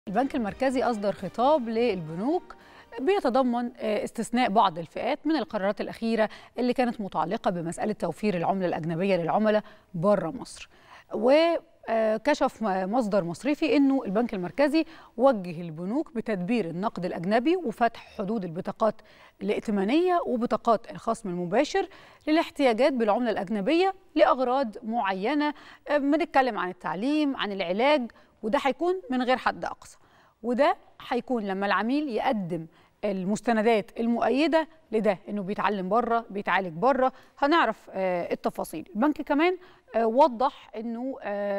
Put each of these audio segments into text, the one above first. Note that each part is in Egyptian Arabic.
البنك المركزي أصدر خطاب للبنوك بيتضمن استثناء بعض الفئات من القرارات الأخيرة اللي كانت متعلقة بمسألة توفير العملة الأجنبية للعملاء بره مصر وكشف مصدر مصرفي أنه البنك المركزي وجه البنوك بتدبير النقد الأجنبي وفتح حدود البطاقات الائتمانية وبطاقات الخصم المباشر للاحتياجات بالعملة الأجنبية لأغراض معينة بنتكلم عن التعليم عن العلاج وده هيكون من غير حد أقصى وده هيكون لما العميل يقدم المستندات المؤيده لده انه بيتعلم بره بيتعالج بره هنعرف التفاصيل البنك كمان وضح انه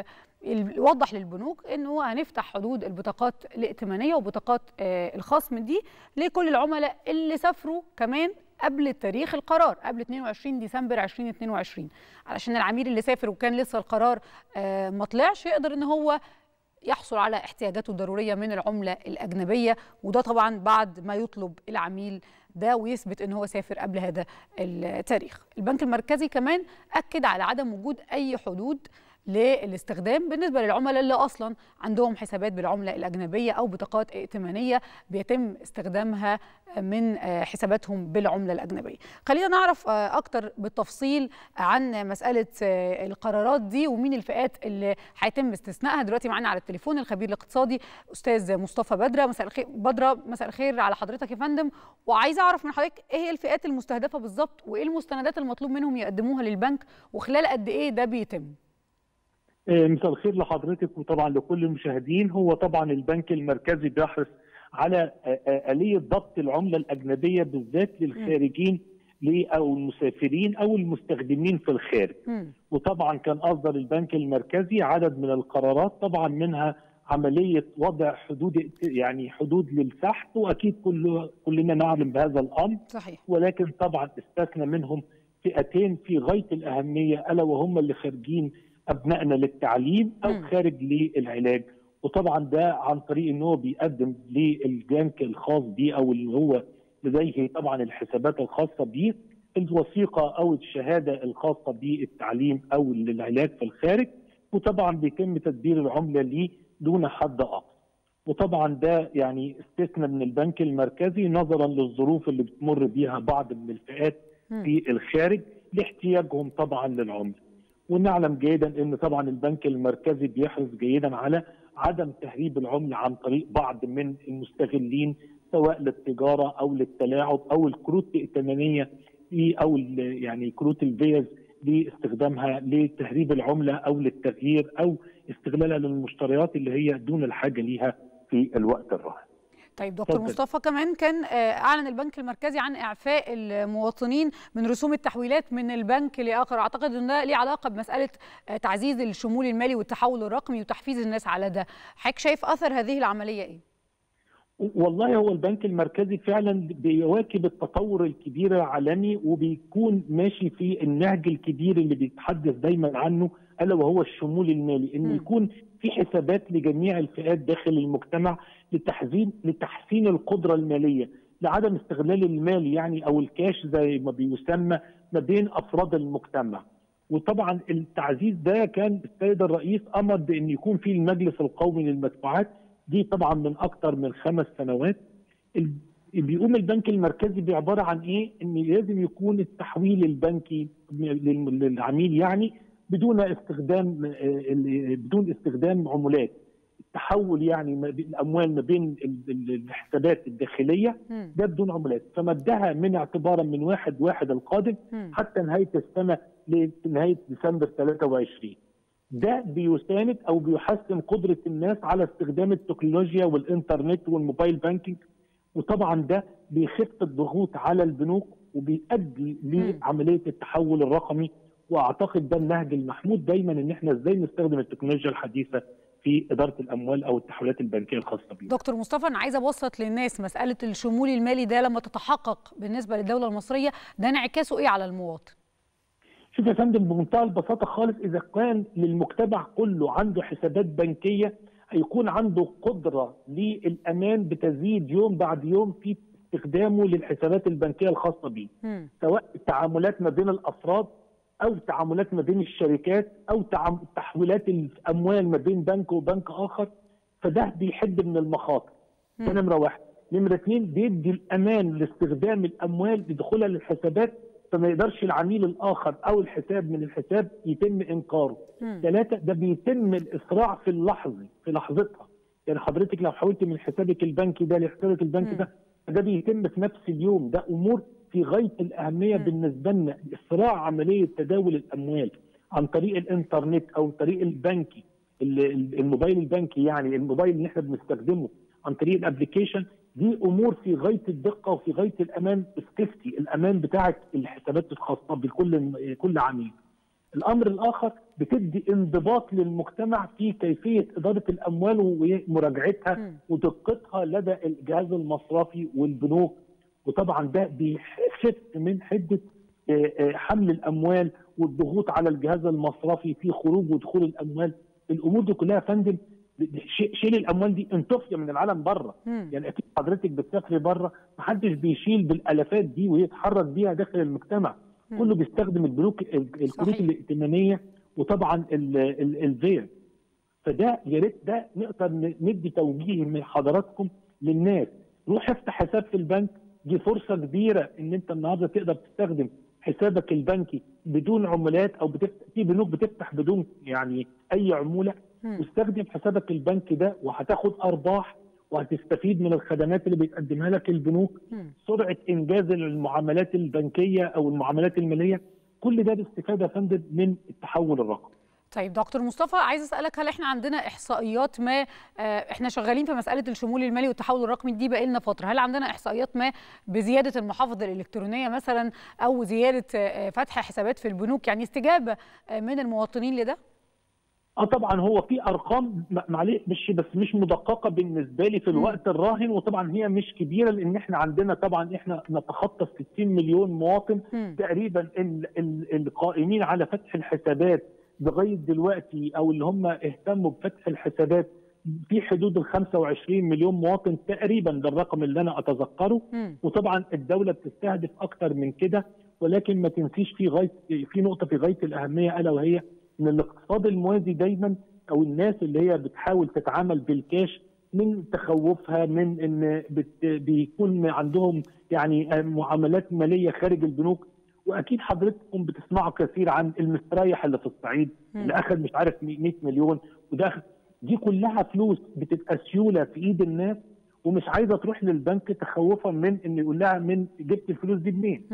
وضح للبنوك انه هنفتح حدود البطاقات الائتمانيه وبطاقات الخصم دي لكل العملاء اللي سافروا كمان قبل تاريخ القرار قبل 22 ديسمبر 2022 علشان العميل اللي سافر وكان لسه القرار ما طلعش يقدر ان هو يحصل على احتياجاته الضرورية من العملة الأجنبية وده طبعا بعد ما يطلب العميل ده ويثبت ان هو سافر قبل هذا التاريخ البنك المركزي كمان أكد على عدم وجود أي حدود للاستخدام بالنسبه للعملاء اللي اصلا عندهم حسابات بالعمله الاجنبيه او بطاقات ائتمانيه بيتم استخدامها من حساباتهم بالعمله الاجنبيه. خلينا نعرف اكتر بالتفصيل عن مساله القرارات دي ومين الفئات اللي هيتم استثنائها دلوقتي معانا على التليفون الخبير الاقتصادي استاذ مصطفى بدره مساء الخير بدره مساء الخير على حضرتك يا فندم وعايزه اعرف من حضرتك ايه هي الفئات المستهدفه بالظبط وايه المستندات المطلوب منهم يقدموها للبنك وخلال قد ايه ده بيتم؟ مساء الخير لحضرتك وطبعا لكل المشاهدين هو طبعا البنك المركزي بيحرص على آلية ضبط العملة الأجنبية بالذات للخارجين أو المسافرين أو المستخدمين في الخارج م. وطبعا كان أصدر البنك المركزي عدد من القرارات طبعا منها عملية وضع حدود يعني حدود للسحب وأكيد كل كلنا نعلم بهذا الأمر صحيح. ولكن طبعا استثنى منهم فئتين في غاية الأهمية ألا وهم اللي خارجين ابنائنا للتعليم او م. خارج للعلاج وطبعا ده عن طريق ان هو بيقدم للبنك الخاص بيه او اللي هو لديه طبعا الحسابات الخاصه بيه الوثيقه او الشهاده الخاصه بالتعليم او للعلاج في الخارج وطبعا بيتم تدبير العمله ليه دون حد اقصى وطبعا ده يعني استثنى من البنك المركزي نظرا للظروف اللي بتمر بيها بعض من الفئات م. في الخارج لاحتياجهم طبعا للعمله ونعلم جيدا ان طبعا البنك المركزي بيحرص جيدا على عدم تهريب العمله عن طريق بعض من المستغلين سواء للتجاره او للتلاعب او الكروت الائتمانيه او يعني كروت الفيز لاستخدامها لتهريب العمله او للتغيير او استغلالها للمشتريات اللي هي دون الحاجه ليها في الوقت الراهن. طيب دكتور فضل. مصطفى كمان كان اعلن البنك المركزي عن اعفاء المواطنين من رسوم التحويلات من البنك لاخر اعتقد ان ده ليه علاقه بمساله تعزيز الشمول المالي والتحول الرقمي وتحفيز الناس على ده حضرتك شايف اثر هذه العمليه ايه والله هو البنك المركزي فعلا بيواكب التطور الكبير العالمي وبيكون ماشي في النهج الكبير اللي بيتحدث دايما عنه الا وهو الشمول المالي ان يكون في حسابات لجميع الفئات داخل المجتمع لتحسين لتحسين القدره الماليه لعدم استغلال المال يعني او الكاش زي ما بيسمى ما بين افراد المجتمع وطبعا التعزيز ده كان السيد الرئيس امر بان يكون في المجلس القومي للمدفوعات دي طبعا من اكثر من خمس سنوات بيقوم البنك المركزي بعباره عن ايه؟ ان لازم يكون التحويل البنكي للعميل يعني بدون استخدام بدون استخدام عملات التحول يعني الاموال ما بين الحسابات الداخليه ده بدون عملات فمدها من اعتبارا من واحد واحد القادم حتى نهايه السنه لنهايه ديسمبر 23 ده بيساند او بيحسن قدره الناس على استخدام التكنولوجيا والانترنت والموبايل بانكينج وطبعا ده بيخف الضغوط على البنوك وبيؤدي لعمليه التحول الرقمي واعتقد ده النهج المحمود دايما ان احنا ازاي نستخدم التكنولوجيا الحديثه في اداره الاموال او التحويلات البنكيه الخاصه بينا. دكتور مصطفى انا عايزه ابسط للناس مساله الشمول المالي ده لما تتحقق بالنسبه للدوله المصريه ده انعكاسه ايه على المواطن؟ شوف يا فندم بمنتهى البساطه خالص اذا كان للمجتمع كله عنده حسابات بنكيه هيكون عنده قدره للامان بتزيد يوم بعد يوم في استخدامه للحسابات البنكيه الخاصه بيه. سواء التعاملات ما بين الافراد او تعاملات ما بين الشركات او تحويلات الاموال ما بين بنك وبنك اخر فده بيحد من المخاطر ده نمره واحد نمره اثنين بيدي الامان لاستخدام الاموال لدخولها للحسابات فما يقدرش العميل الاخر او الحساب من الحساب يتم انكاره. ثلاثه ده بيتم الاسراع في اللحظه في لحظتها. يعني حضرتك لو حولت من حسابك البنكي ده لحسابك البنكي ده ده بيتم في نفس اليوم ده امور في غايه الاهميه م. بالنسبه لنا اسراع عمليه تداول الاموال عن طريق الانترنت او طريق البنكي الموبايل البنكي يعني الموبايل اللي احنا بنستخدمه عن طريق الابلكيشن دي امور في غايه الدقه وفي غايه الامان السيفتي الامان بتاعه الحسابات الخاصه بكل كل عميل. الامر الاخر بتدي انضباط للمجتمع في كيفيه اداره الاموال ومراجعتها ودقتها لدى الجهاز المصرفي والبنوك وطبعا ده بيخف من حده حمل الاموال والضغوط على الجهاز المصرفي في خروج ودخول الاموال الامور دي كلها يا فندم شيل الاموال دي انطفي من العالم بره يعني اكيد حضرتك بتسافري بره محدش بيشيل بالالافات دي ويتحرك بيها داخل المجتمع مم. كله بيستخدم البنوك الكروت الائتمانيه وطبعا الفير فده يا ريت ده نقدر ندي توجيه من حضراتكم للناس روح افتح حساب في البنك دي فرصه كبيره ان انت النهارده تقدر تستخدم حسابك البنكي بدون عمولات او بتفتح في بنوك بتفتح بدون يعني اي عموله واستخدم حسابك البنكي ده وهتاخد ارباح وهتستفيد من الخدمات اللي بتقدمها لك البنوك سرعه انجاز المعاملات البنكيه او المعاملات الماليه كل ده باستفاده يا فندم من التحول الرقمي طيب دكتور مصطفى عايز اسالك هل احنا عندنا احصائيات ما احنا شغالين في مساله الشمول المالي والتحول الرقمي دي بقى لنا فتره هل عندنا احصائيات ما بزياده المحافظ الالكترونيه مثلا او زياده فتح حسابات في البنوك يعني استجابه من المواطنين لده اه طبعا هو في ارقام معلش مش بس مش مدققه بالنسبه لي في الوقت الراهن وطبعا هي مش كبيره لان احنا عندنا طبعا احنا نتخطى 60 مليون مواطن م. تقريبا ال ال القائمين على فتح الحسابات لغايه دلوقتي او اللي هم اهتموا بفتح الحسابات في حدود ال 25 مليون مواطن تقريبا ده الرقم اللي انا اتذكره م. وطبعا الدوله بتستهدف اكتر من كده ولكن ما تنسيش في غايه في نقطه في غايه الاهميه الا وهي ان الاقتصاد الموازي دايما او الناس اللي هي بتحاول تتعامل بالكاش من تخوفها من ان بت بيكون عندهم يعني معاملات ماليه خارج البنوك واكيد حضرتكم بتسمعوا كثير عن المستريح اللي في الصعيد اللي اخذ مش عارف 100 مليون وده أخذ دي كلها فلوس بتبقى سيوله في ايد الناس ومش عايزه تروح للبنك تخوفا من ان يقول لها من جبت الفلوس دي منين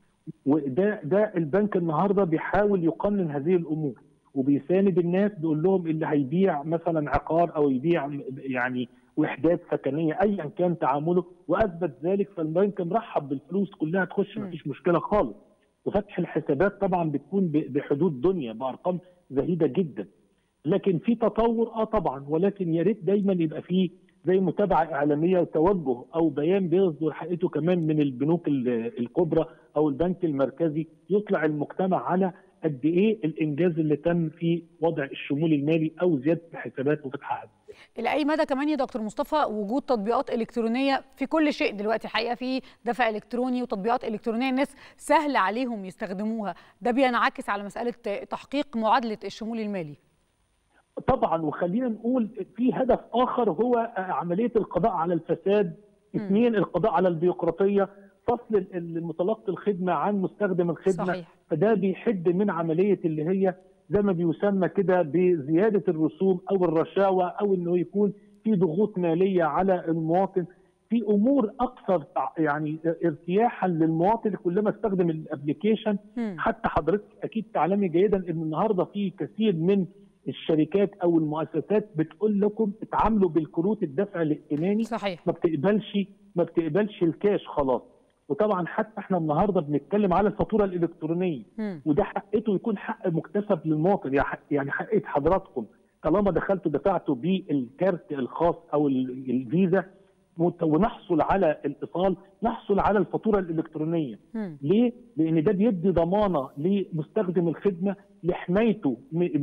وده ده البنك النهارده بيحاول يقنن هذه الامور وبيساند الناس بيقول لهم اللي هيبيع مثلا عقار او يبيع يعني وحدات سكنيه ايا كان تعامله واثبت ذلك فالبنك مرحب بالفلوس كلها تخش مفيش مشكله خالص وفتح الحسابات طبعا بتكون بحدود دنيا بارقام زهيده جدا لكن في تطور اه طبعا ولكن يا ريت دايما يبقى في زي متابعه اعلاميه وتوجه او بيان بيصدر حقيقته كمان من البنوك الكبرى او البنك المركزي يطلع المجتمع على قد ايه الانجاز اللي تم في وضع الشمول المالي او زياده الحسابات وفتحها الى اي مدى كمان يا دكتور مصطفى وجود تطبيقات الكترونيه في كل شيء دلوقتي الحقيقه في دفع الكتروني وتطبيقات الكترونيه الناس سهل عليهم يستخدموها ده بينعكس على مساله تحقيق معادله الشمول المالي طبعا وخلينا نقول في هدف اخر هو عمليه القضاء على الفساد اثنين القضاء على البيروقراطيه فصل المتلقي الخدمه عن مستخدم الخدمه صحيح. فده بيحد من عمليه اللي هي زي ما بيسمى كده بزياده الرسوم او الرشاوى او انه يكون في ضغوط ماليه على المواطن في امور اكثر يعني ارتياحا للمواطن كلما استخدم الابلكيشن حتى حضرتك اكيد تعلمي جيدا ان النهارده في كثير من الشركات او المؤسسات بتقول لكم اتعاملوا بالكروت الدفع الائتماني صحيح ما بتقبلش ما بتقبلش الكاش خلاص وطبعا حتى احنا النهارده بنتكلم على الفاتوره الالكترونيه م. وده حقته يكون حق مكتسب للمواطن يعني حقيه حضراتكم طالما دخلتوا دفعتوا بالكارت الخاص او الفيزا ونحصل على الايصال نحصل على الفاتوره الالكترونيه م. ليه لان ده بيدي ضمانه لمستخدم الخدمه لحمايته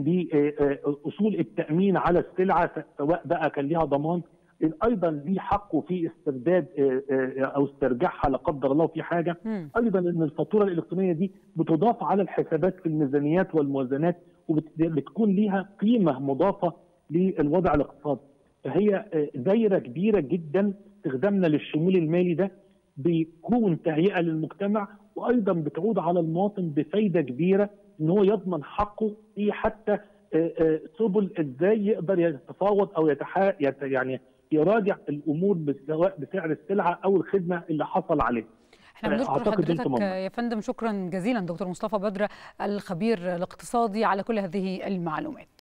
باصول التامين على السلعه سواء بقى كان ليها ضمان ايضا ليه حقه في استرداد او استرجاعها لا قدر الله في حاجه م. ايضا ان الفاتوره الالكترونيه دي بتضاف على الحسابات في الميزانيات والموازنات وبتكون ليها قيمه مضافه للوضع الاقتصادي فهي دايره كبيره جدا استخدامنا للشمول المالي ده بيكون تهيئه للمجتمع وايضا بتعود على المواطن بفايده كبيره ان هو يضمن حقه في حتى سبل ازاي يقدر يتفاوض او يتحا يعني يراجع الامور سواء بسعر السلعه او الخدمه اللي حصل عليها. احنا بنشكر حضرتك يا فندم شكرا جزيلا دكتور مصطفى بدر الخبير الاقتصادي على كل هذه المعلومات.